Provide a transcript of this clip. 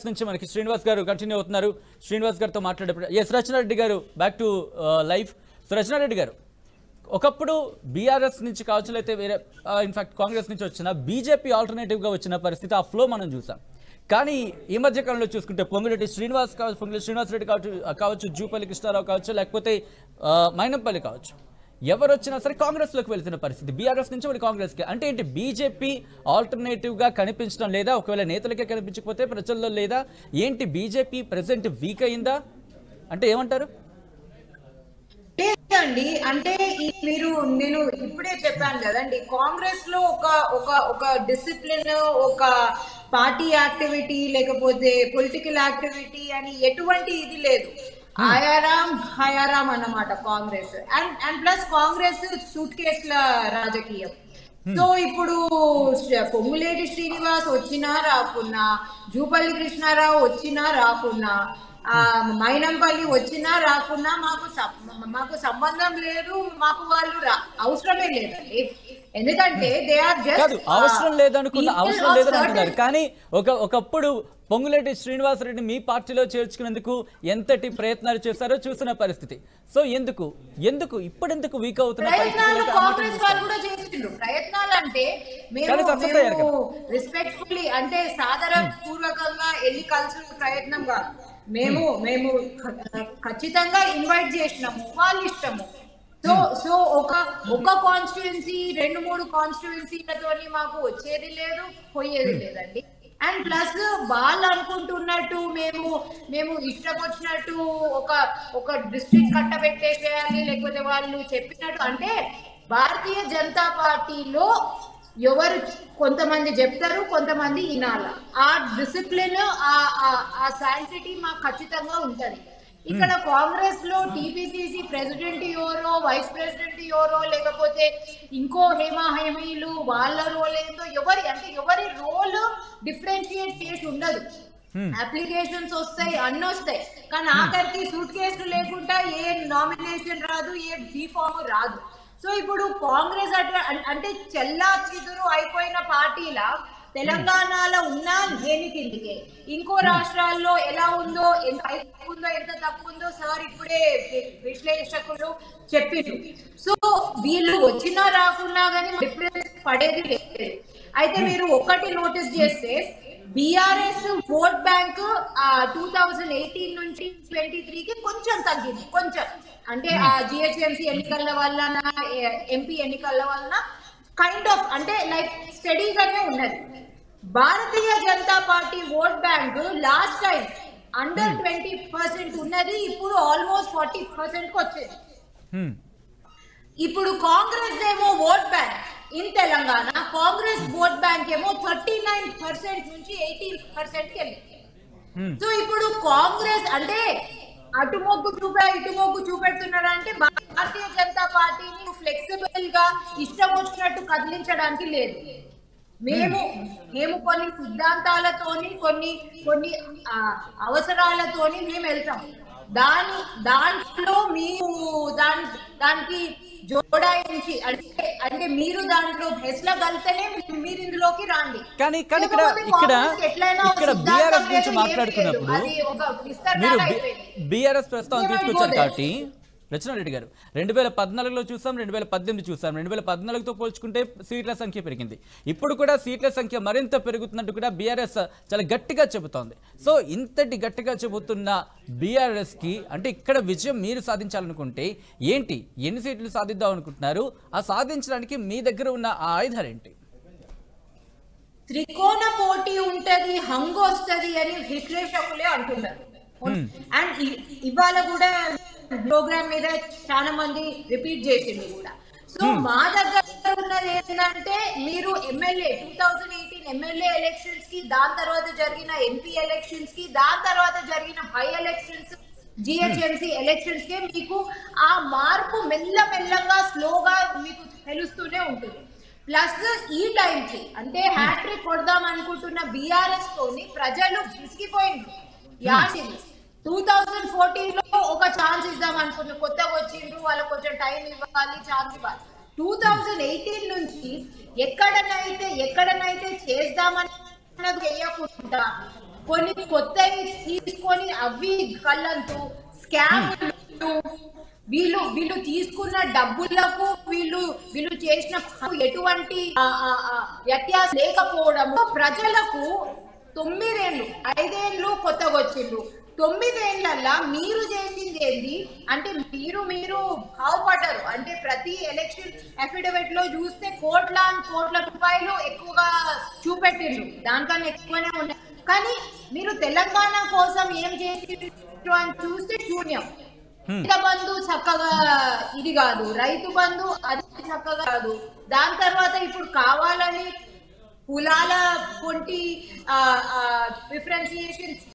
BRS నుంచి మనకి శ్రీనివాస్ గారు కంటిన్యూ అవుతున్నారు శ్రీనివాస్ గారితో మాట్లాడే ఎస్ రచనారెడ్డి గారు back to life so Rachana Reddy గారు ఒకప్పుడు బీఆర్ఎస్ నుంచి కావచ్చు లేకపోతే వేరే ఇన్ఫాక్ట్ కాంగ్రెస్ నుంచి వచ్చిన బీజేపీ ఆల్టర్నేటివ్గా వచ్చిన పరిస్థితి ఆ ఫ్లో మనం చూసాం కానీ ఈ మధ్య కాలంలో చూసుకుంటే పొంగురెడ్డి శ్రీనివాస్ కావచ్చు పొంగురెడ్డి శ్రీనివాస్ రెడ్డి కావచ్చు కావచ్చు జూపల్లి కృష్ణారావు కావచ్చు లేకపోతే ఆ, మైనంపల్లి కావచ్చు ఎవరు వచ్చినా సరే కాంగ్రెస్లోకి వెళ్తున్న పరిస్థితి బీఆర్ఎస్ నుంచి మరి కాంగ్రెస్కి అంటే ఏంటి బీజేపీ ఆల్టర్నేటివ్గా కనిపించడం లేదా ఒకవేళ నేతలకే కనిపించకపోతే ప్రజల్లో లేదా ఏంటి బీజేపీ ప్రెసెంట్ వీక్ అయిందా అంటే ఏమంటారు లేదండి అంటే ఈ మీరు నేను ఇప్పుడే చెప్పాను కదండి కాంగ్రెస్ లో ఒక ఒక ఒక డిసిప్లిన్ ఒక పార్టీ యాక్టివిటీ లేకపోతే పొలిటికల్ యాక్టివిటీ అని ఎటువంటి ఇది లేదు ఆయారాం హయారాం అన్నమాట Congress and and plus Congress సూట్ కేసుల రాజకీయం సో ఇప్పుడు శ్ర- పొంగులేటి శ్రీనివాస్ వచ్చినా రాకున్నా జూపల్లి కృష్ణారావు వచ్చినా రాకున్నా ఆ మైనంపల్లి వచ్చినా రాకున్నా మాకు సం- మాకు సంబంధం లేదు మాకు వాళ్ళు రా- అవసరమే లేదండి ఎందుకంటే దే ఆర్ కాదు జస్ట్ అవసరం లేదనుకున్న అవసరం లేదని అంటున్నారు కానీ ఒక ఒకప్పుడు పొంగులేటి శ్రీనివాసరెడ్డి మీ పార్టీలో చేర్చుకునేందుకు ఎంతటి ప్రయత్నాలు చేశారో చూసిన పరిస్థితి సో ఎందుకు ఎందుకు ఇప్పుడెందుకు వీక్ అవుతున్న పరిస్థితి ప్రయత్నాలు లేక ఆ మాట కాంగ్రెస్ వాళ్ళు కూడా చేసిండ్రు ప్రయత్నాలు అంటే మేము కానీ success అయ్యారు మేము రెస్పెక్ట్ఫుల్లీ అంటే సాదర పూర్వకంగా వెళ్ళి కలిసిన ప్రయత్నం కాదు మేము మేము ఖ- ఖచ్చితంగా ఇన్వైట్ చేసినాము వాళ్ళ ఇష్టము సో సో ఒక ఒక కాన్స్టిట్యున్సీ రెండు మూడు కాన్స్టిట్యున్సీలతోని మాకు వచ్చేది లేదు పోయేది లేదండి అండ్ ప్లస్ వాళ్ళు అనుకుంటున్నట్టు మేము మేము ఇష్టం వచ్చినట్టు ఒక ఒక డిస్ట్రిక్ట్ కట్టబెట్టేసేయాలి లేకపోతే వాళ్ళు చెప్పినట్టు అంటే భారతీయ జనతా పార్టీలో ఎవరు కొంతమంది చెప్తారు కొంతమంది వినాల ఆ డిసిప్లిన్ ఆ ఆ- ఆ శాంటిటీ మాకు ఖచ్చితంగా ఉంటది ఇక్కడ కాంగ్రెస్ లో టీపీసీసీ ప్రెసిడెంట్ ఎవరో వైస్ ప్రెసిడెంట్ ఎవరో లేకపోతే ఇంకో హేమా హేమీలు వాళ్ళ రోల్ ఏందో ఎవరి అంటే ఎవరి రోల్ డిఫరెన్షియేట్ చేసి ఉండదు అప్లికేషన్స్ వస్తాయి అన్ని వస్తాయి కానీ ఆఖరికి సూట్ కేసులు లేకుండా ఏ నామినేషన్ రాదు ఏ బీ ఫామ్ రాదు సో ఇప్పుడు కాంగ్రెస్ అట్లా అం- అంటే చెల్లా చిదురు అయిపోయిన పార్టీలా తెలంగాణలో ఉన్నా దేని కిందికే ఇంకో రాష్ట్రాల్లో ఎలా ఉందో ఎంత హైప్ ఉందో ఎంత తక్కువ ఉందో సార్ ఇప్పుడే వి- విశ్లేషకులు చెప్పిండ్రు సో వీళ్ళు వచ్చినా రాకున్నా కానీ డిఫరెన్స్ పడేది లేదు అయితే మీరు ఒకటి నోటీస్ చేస్తే BRS vote bank two thousand eighteen నుంచి ట్వంటీ త్రీకి కొంచెం తగ్గింది కొంచెం అంటే ఆ జిహెచ్ఎంసీ ఎన్నికల వలన ఎంపీ ఎన్నికల వలన కైండ్ ఆఫ్ అంటే లైక్ స్టడీగానే ఉన్నది Bharatiya Janata party vote bank last time under twenty percent ఉన్నది ఇప్పుడు ఆల్మోస్ట్ ఫార్టీ పర్సెంట్ వచ్చేది హ్మ్. ఇప్పుడు కాంగ్రెస్ ఏమో vote bank in Telangana Congress vote bank ఏమో థర్టీ నైన్ పర్సెంట్ నుంచి ఎయిటీన్ పర్సెంట్ వెళ్ళింది హ్మ్. సో ఇప్పుడు కాంగ్రెస్ అంటే అటు మొగ్గు చూపే ఇటు మొగ్గు చూపెడుతున్నారంటే భారతీయ జనతా పార్టీని ఫ్లెక్సిబుల్ గా ఇష్టం వచ్చినట్టు కదిలించడానికి లేదు మేము మేము కొన్ని సిద్ధాంతాలతోని కొన్ని కొన్ని ఆ, అవసరాలతోని మేము వెళ్తాం దాని దాంట్లో మీరు దాని దానికి జోడాయించి అంటే అంటే మీరు దాంట్లో హెస్ల కలితేనే మీరు ఇందులోకి రాండి కానీ కానీ ఇక్కడ లేకపోతే ఇక్కడ కాంగ్రెస్కి ఎట్లయినా ఒక ఇక్కడ సిద్ధాంతం బీఆర్ఎస్ గురించి లేదు, ఏం మాట్లాడుకున్నప్పుడు లేదు. అది ఒక మీరు విస్తరణగా అయిపోయింది. బీఆర్ఎస్ ప్రస్తావన You might తీసుకొచ్చారు go there. కాబట్టి రచనారెడ్డి గారు రెండు వేల పద్నాలుగులో చూసాం రెండు వేల పద్దెనిమిది చూసాం రెండు వేల పద్నాలుగుతో పోల్చుకుంటే సీట్ల సంఖ్య పెరిగింది ఇప్పుడు కూడా సీట్ల సంఖ్య మరింత పెరుగుతున్నట్టు కూడా బీఆర్ఎస్ చాలా గట్టిగా చెబుతోంది సో ఇంతటి గట్టిగా చెబుతున్న బీఆర్ఎస్కి అంటే ఇక్కడ విజయం మీరు సాధించాలనుకుంటే ఏంటి ఎన్ని సీట్లు సాధిద్దాం అనుకుంటున్నారు ఆ సాధించడానికి మీ దగ్గర ఉన్న ఆ ఆయుధాలు ఏంటి త్రికోణ పోటీ ఉంటది హంగు వస్తది అని విశ్లేషకులే అంటున్నారు అండ్ ఇవాళ కూడా ప్రోగ్రామ్ మీద చాలా మంది రిపీట్ చేసింది కూడా సో మా దగ్గర ఉన్నది ఏంటంటే మీరు MLA two thousand eighteen MLA elections కి దాని తర్వాత జరిగిన ఎంపీ ఎలక్షన్స్ కి దాని తర్వాత జరిగిన బై ఎలక్షన్స్ జిహెచ్ఎంసీ ఎలక్షన్స్ కి మీకు ఆ మార్పు మెల్ల మెల్లగా స్లోగా మీకు తెలుస్తూనే ఉంటుంది ప్లస్ ఈ టైంకి అంటే హ్యాట్రిక్ కొడదాం అనుకుంటున్న బీఆర్ఎస్ తోని ప్రజలు విసిగిపోయింది యాసింది టూ థౌజండ్ ఫోర్టీన్ లో ఒక ఛాన్స్ ఇద్దాం అనుకున్న కొత్తగా వచ్చిండ్రు వాళ్ళకి కొంచెం టైం ఇవ్వాలి ఛాన్స్ ఇవ్వాలి టూ థౌజండ్ ఎయిటీన్ నుంచి ఎక్కడనైతే ఎక్కడనైతే చేద్దామని చేయకుండా కొన్ని కొత్తవి తీసుకొని అవి కళ్ళంతు స్కామ్ వీళ్ళు వీళ్ళు తీసుకున్న డబ్బులకు వీళ్ళు వీళ్ళు చేసిన ఎటువంటి ఆ, ఆ, ఆ, వ్యత్యాసం లేకపోవడం ప్రజలకు తొమ్మిదేళ్ళు ఐదేళ్ళు కొత్తగా వచ్చిండ్రు తొమ్మిదేళ్లల్లా మీరు చేసింది ఏంది అంటే మీరు మీరు బాగుపడ్డారు అంటే ప్రతి ఎలక్షన్ అఫిడవిట్ లో చూస్తే కోట్ల కోట్ల రూపాయలు ఎక్కువగా చూపెట్టిండ్రు దానికన్నా ఎక్కువనే ఉన్నాయి కానీ మీరు తెలంగాణ కోసం ఏం చేసిండ్రు అని చూస్తే శూన్యం రైతు బంధు చక్కగా ఇది కాదు రైతు బంధు అది చక్కగా కాదు దాని తర్వాత ఇప్పుడు కావాలని కులాల పొంటి డిఫరెన్సియేషన్